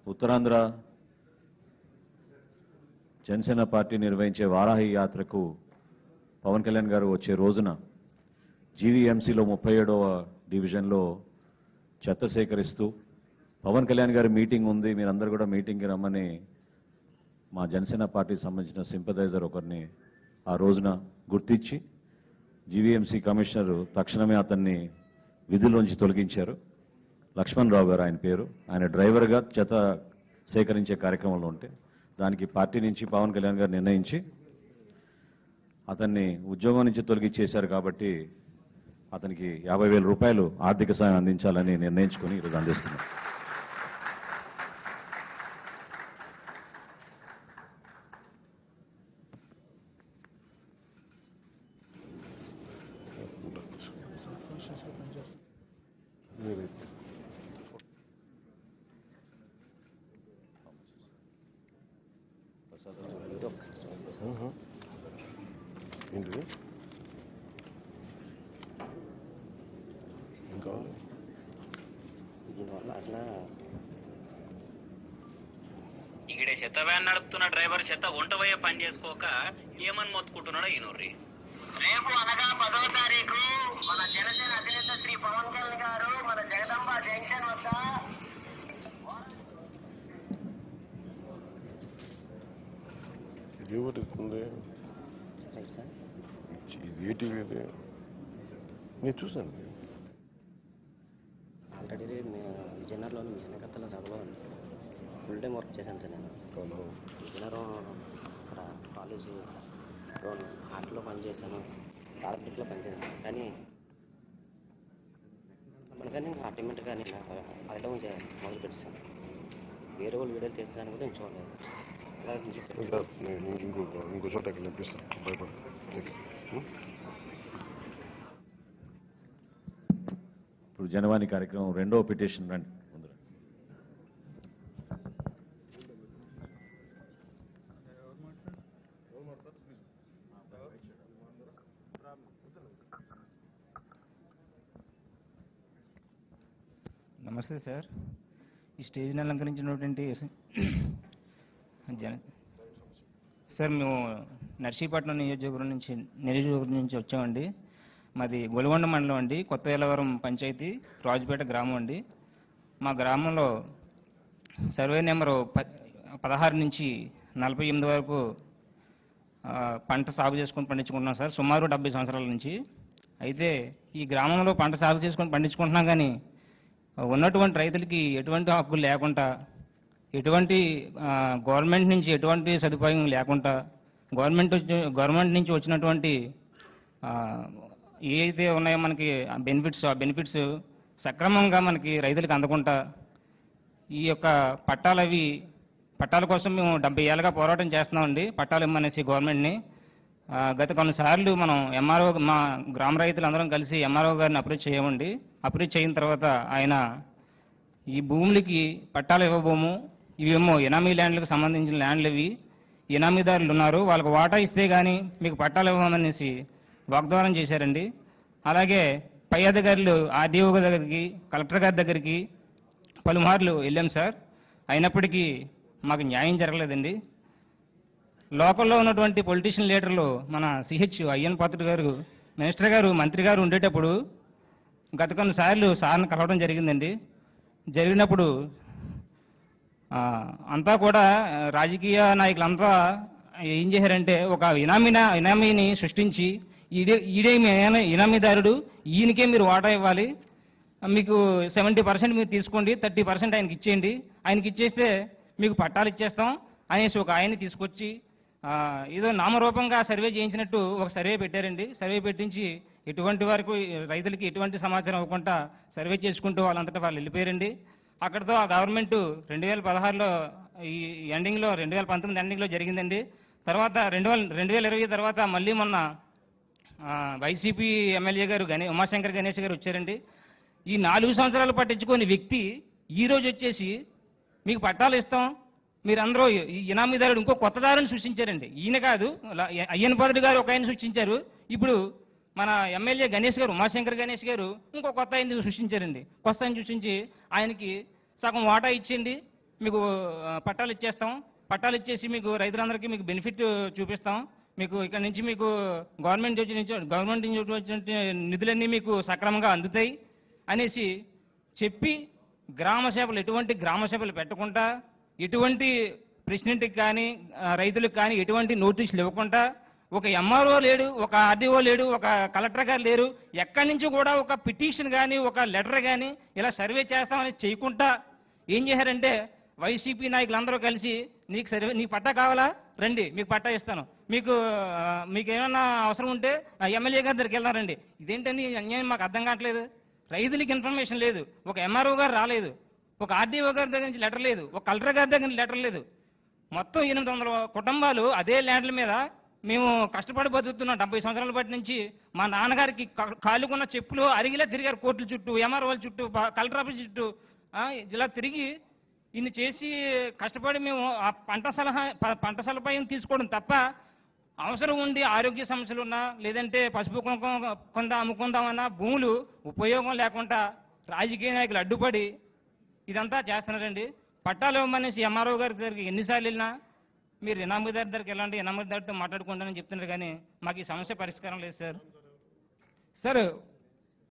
Uttarandhra Janasena party నిర్వహించే వారాహి యాత్రకు పవన్ కళ్యాణ్ గారు వచ్చే రోజున జీవీఎంసీలో ముప్పై ఏడవ డివిజన్లో చెత్త సేకరిస్తూ పవన్ కళ్యాణ్ గారి మీటింగ్ ఉంది మీరందరూ కూడా మీటింగ్కి రమ్మని మా జనసేన పార్టీకి సంబంధించిన సింపదైజర్ ఒకరిని ఆ రోజున గుర్తించి జీవీఎంసీ కమిషనర్ తక్షణమే అతన్ని విధుల్లోంచి తొలగించారు లక్ష్మణ్ రావు గారు ఆయన పేరు ఆయన డ్రైవర్గా చెత్త సేకరించే కార్యక్రమంలో ఉంటే దానికి పార్టీ నుంచి పవన్ కళ్యాణ్ గారు నిర్ణయించి అతన్ని ఉద్యోగం నుంచి తొలగించేశారు కాబట్టి అతనికి యాభై వేల రూపాయలు ఆర్థిక సాయం అందించాలని నిర్ణయించుకొని ఈరోజు అందిస్తున్నాం ఏంటిది ఇంకా దీనివల్ల అసలు ఇక్కడ చెత్త వ్యాన్ నడుపుతున్న డ్రైవర్ చెత్త వంట పోయే పని చేసుకోక ఏమని మొత్తుకుంటున్నాడో ఈయనూరి రేపు అనగా పదో తారీఖు మన జనసేన అధినేత శ్రీ పవన్ కళ్యాణ్ గారు మన జగదంబ జంక్షన్ వద్ద ఇది ఒకటి ఉంది ఇది ఏ టీవీ ఇది నేను చూసాను ఆల్రెడీ మేము విజయనగరంలో మీ వెనకత్తల చదవాలి ఫుల్ టైం వర్క్ చేశాను సార్ నేను అవును విజయనగరం అక్కడ కాలేజీ హార్ట్లో పనిచేశాను పాలిటెక్లో పనిచేశాను కానీ మనకని ఆటోమేటిక్ కానీ అడగడం మొదలు పెట్టాను వేరే వాళ్ళు వీడియోలు తీస్తాను కూడా నేను చూడలేదు అలా నుంచి ఇంకా నేను ఇంకో ఇంకో చోట ఎక్కడ కనిపిస్తాను భయపడ ఇప్పుడు జనవాణి కార్యక్రమం రెండో పిటిషన్ రండి ముందర నమస్తే సార్ ఈ స్టేజ్ని అలంకరించినటువంటి జన సార్ మేము నర్సీపట్నం నియోజకవర్గం నుంచి నియోజకవర్గం నుంచి వచ్చామండి మాది గొలుగొండ మండలం అండి కొత్త ఎలవరం పంచాయతీ రాజుపేట గ్రామం అండి మా గ్రామంలో సర్వే నెంబరు ప పదహారు నుంచి నలభై ఎనిమిది వరకు ఆ, పంట సాగు చేసుకొని పండించుకుంటున్నాం సార్ సుమారు డెబ్బై సంవత్సరాల నుంచి అయితే ఈ గ్రామంలో పంట సాగు చేసుకొని పండించుకుంటున్నాం కానీ ఉన్నటువంటి రైతులకి ఎటువంటి హక్కులు లేకుండా ఎటువంటి ఆ, గవర్నమెంట్ నుంచి ఎటువంటి సదుపాయం లేకుండా గవర్నమెంట్ వచ్చి- గవర్నమెంట్ నుంచి వచ్చినటువంటి ఆ, ఏదైతే ఉన్నాయో మనకి బెనిఫిట్స్ ఆ బెనిఫిట్స్ సక్రమంగా మనకి రైతులకు అందకుండా ఈ యొక్క పట్టాలు అవి పట్టాల కోసం మేము డెబ్బై ఏళ్ళగా పోరాటం చేస్తున్నామండి పట్టాలు ఇమ్మనేసి గవర్నమెంట్ని ఆ, గత కొన్నిసార్లు మనం ఎంఆర్ఓ మా గ్రామ రైతులందరం కలిసి ఎంఆర్ఓ గారిని అప్రోచ్ చేయమండి అప్రోచ్ అయిన తర్వాత ఆయన ఈ భూములకి పట్టాలు ఇవ్వబోము ఇవేమో ఎనామీ ల్యాండ్లకు సంబంధించిన ల్యాండ్లు ఇవి ఎనామీదారులు ఉన్నారు వాళ్ళకు వాటా ఇస్తే కానీ మీకు పట్టాలు ఇవ్వమనేసి వాగ్దానం చేశారండి అలాగే పై అధికారులు ఆర్డీఓ దగ్గరికి కలెక్టర్ గారి దగ్గరికి పలుమార్లు వెళ్ళాం సార్ అయినప్పటికీ మాకు న్యాయం జరగలేదండి లోకల్లో ఉన్నటువంటి పొలిటీషియన్ లీడర్లు మన సిహెచ్ అయ్యన్ పాత్రుడు గారు మినిస్టర్ గారు మంత్రి గారు ఉండేటప్పుడు గత కొన్నిసార్లు సార్ని కలవడం జరిగిందండి జరిగినప్పుడు ఆ, అంతా కూడా ఆ, రాజకీయ నాయకులంతా ఏం చేశారంటే ఒక ఇనామీన ఇనామీని సృష్టించి ఈడే ఈడే మీ ఇనా- ఇనామీదారుడు ఈయనకే మీరు వాటా ఇవ్వాలి మీకు సెవెంటీ పర్సెంట్ మీరు తీసుకోండి థర్టీ పర్సెంట్ ఆయనకి ఇచ్చేయండి ఆయనకి ఇచ్చేస్తే మీకు పట్టాలు ఇచ్చేస్తాం అనేసి ఒక ఆయన్ని తీసుకొచ్చి ఆ, ఏదో నామరూపంగా సర్వే చేయించినట్టు ఒక సర్వే పెట్టారండి సర్వే పెట్టించి ఎటువంటి వరకు రైతులకి ఎటువంటి సమాచారం ఇవ్వకుండా సర్వే చేసుకుంటూ వాళ్ళంతటా వాళ్ళు వెళ్ళిపోయారండి అక్కడతో ఆ గవర్నమెంట్ రెండు వేల పదహారులో ఈ ఎండింగ్లో రెండు వేల పంతొమ్మిది ఎండింగ్లో జరిగిందండి తర్వాత రెండు వేల రెండు వేల ఇరవై తర్వాత మళ్ళీ మొన్న ఆ, వైసీపీ ఎమ్మెల్యే గారు గణే ఉమాశంకర్ గణేష్ గారు వచ్చారండి ఈ నాలుగు సంవత్సరాలు పట్టించుకొని వ్యక్తి ఈ రోజు వచ్చేసి మీకు పట్టాలు ఇస్తాం మీరందరూ ఈ ఇనామీదారుడు ఇంకో కొత్త దారిని సృష్టించారండి ఈయన కాదు ల- అయ్యన్ పాదుడు గారు ఒక ఆయన సృష్టించారు ఇప్పుడు మన ఎమ్మెల్యే గణేష్ గారు ఉమాశంకర్ గణేష్ గారు ఇంకో కొత్త ఆయన సృష్టించారండి కొత్త ఆయన సృష్టించి ఆయనకి సగం వాటా ఇచ్చింది మీకు ఆ, పట్టాలు ఇచ్చేస్తాం పట్టాలు ఇచ్చేసి మీకు రైతులందరికీ మీకు బెనిఫిట్ చూపిస్తాం మీకు ఇక్కడ నుంచి మీకు గవర్నమెంట్ నుంచి నుంచి గవర్నమెంట్ నుంచి వచ్చిన నిధులన్నీ మీకు సక్రమంగా అందుతాయి అనేసి చెప్పి గ్రామ సభలు ఎటువంటి గ్రామ సభలు పెట్టకుండా ఎటువంటి ప్రెసిడెంట్కి కానీ ఆ, రైతులకు కానీ ఎటువంటి నోటీసులు ఇవ్వకుండా ఒక ఎంఆర్ఓ లేడు ఒక ఆర్డీఓ లేడు ఒక కలెక్టర్ గారు లేరు ఎక్కడి నుంచి కూడా ఒక పిటిషన్ కానీ ఒక లెటర్ కానీ ఇలా సర్వే చేస్తామని చేయకుండా ఏం చేశారంటే వైసీపీ నాయకులందరూ కలిసి నీకు సర్వే నీకు పట్టా కావాలా రండి మీకు పట్టా ఇస్తాను మీకు ఆ, మీకు ఏమన్నా అవసరం ఉంటే ఆ ఎమ్మెల్యే గారి దగ్గరికి వెళ్దాం రండి ఇదేంటని ఈ అన్యాయం మాకు అర్థం కావట్లేదు రైతులకి ఇన్ఫర్మేషన్ లేదు ఒక ఎంఆర్ఓ గారు రాలేదు ఒక ఆర్డీఓ గారి దగ్గర నుంచి లెటర్ లేదు ఒక కలెక్టర్ గారి దగ్గర నుంచి లెటర్ లేదు మొత్తం ఎనిమిది వందల కుటుంబాలు అదే ల్యాండ్ల మీద మేము కష్టపడి బతుకుతున్నాం డెబ్బై సంవత్సరాల బట్టి నుంచి మా నాన్నగారికి కా- కాలుకున్న చెప్పులు అరిగిలా తిరిగారు కోర్టుల చుట్టూ ఎంఆర్ఓల చుట్టూ ప- కలెక్టర్ ఆఫీస్ చుట్టూ ఆ, ఇలా తిరిగి ఇన్ని చేసి కష్టపడి మేము ఆ పంట సలహా ప- పంట సలహాయం తీసుకోవడం తప్ప అవసరం ఉండి ఆరోగ్య సమస్యలు ఉన్నా లేదంటే పసుపు కుంకుమ కొంత అమ్ముకుందామన్నా భూములు ఉపయోగం లేకుండా రాజకీయ నాయకులు అడ్డుపడి ఇదంతా చేస్తున్నారండి పట్టాలు ఇవ్వమనేసి ఎంఆర్ఓ గారి దగ్గరికి ఎన్నిసార్లు వెళ్ళినా మీరు ఎనామదారి దగ్గరికి వెళ్ళండి ఎనామదారితో మాట్లాడుకుంటానని చెప్తున్నారు కానీ మాకు ఈ సమస్య పరిష్కారం లేదు సార్ సార్